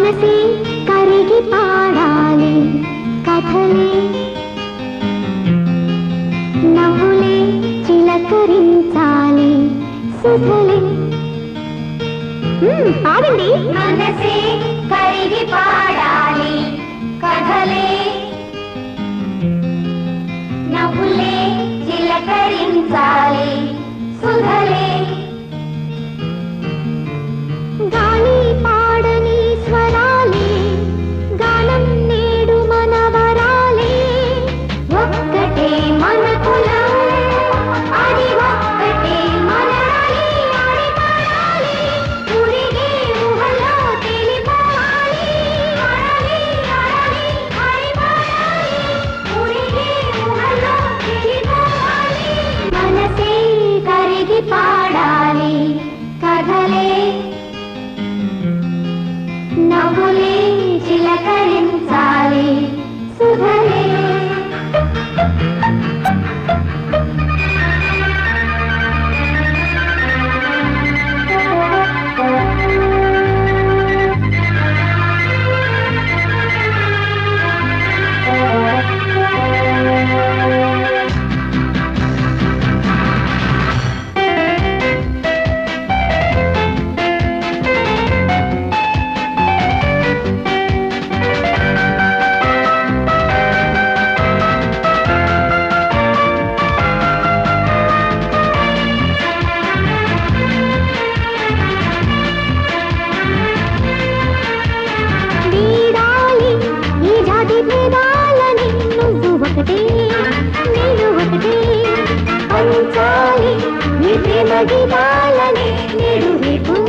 మనసే కరిగి పాడాలి కథలే నవ్వులే చిలకరించాలి సుధలే మ్మ్, పాడండి మనసే కరిగి పాడాలి కథలే నవ్వులే చిలకరించాలి సుధలే గాలి పాడని స్వరాలే గానం నేడు మన వరాలే ఒక్కటే మన కులం అది ఒక్కటే మన రాయి, ఆడి పాడాలి. ఊరిగే ఊహలో తేలిపోవాలి. ఆడాలి, ఆడాలి, ఆడి పాడాలి. ఊరిగే ఊహలో తేలిపోవాలి. మనసే కరిగి పాడాలి కథలే నవ్వులే చిలకరించాలి సుధలే వీడాలి ఈ జాతి భేదాలని నువ్వు ఒకటే నేను ఒకటే పంచాలి ఈ ప్రేమ గీతాలని నేడు రేపు